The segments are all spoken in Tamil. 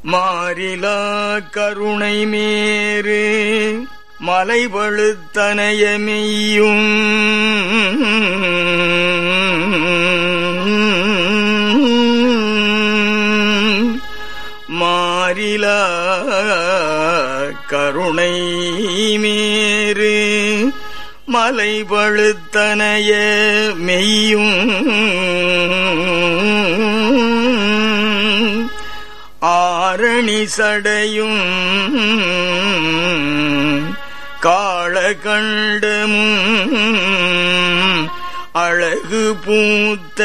மாறிலா கருணை மேறு மலைபழுத்தனையமெய்யும் மாறிலா கருணை மேறு மலைபழுத்தனைய மெய்யும் ஆரணி சடையும் காளகண்டமும் அழகு பூத்த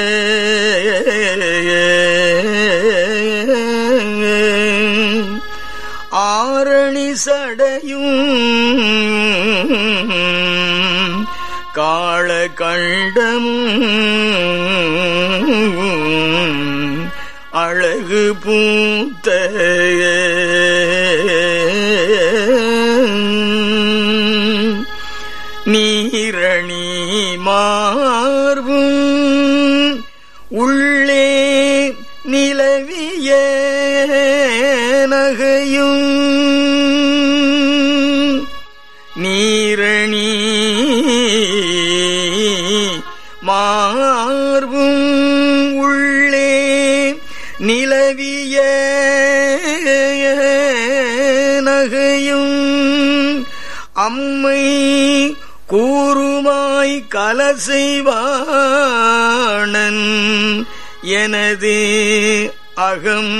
ஆரணி சடையும் காளகண்டமும் அழகு பூத்த நீரணி மார்பும் உள்ளே நிலவிய நகையும் நீரணி மார்பும் உள்ளே நிலவிய நகையும் அம்மை கூறுமாய் கலசைவாணன் எனது அகம்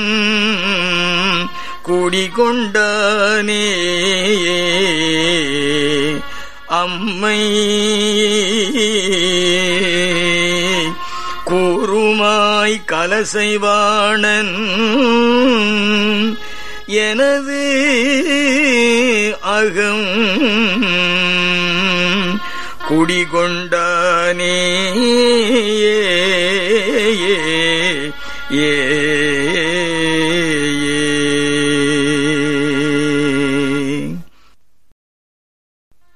குடிகொண்டானே அம்மை கூறுமாய் கலசைவாணன் எனது அகம் குடிகொண்டானே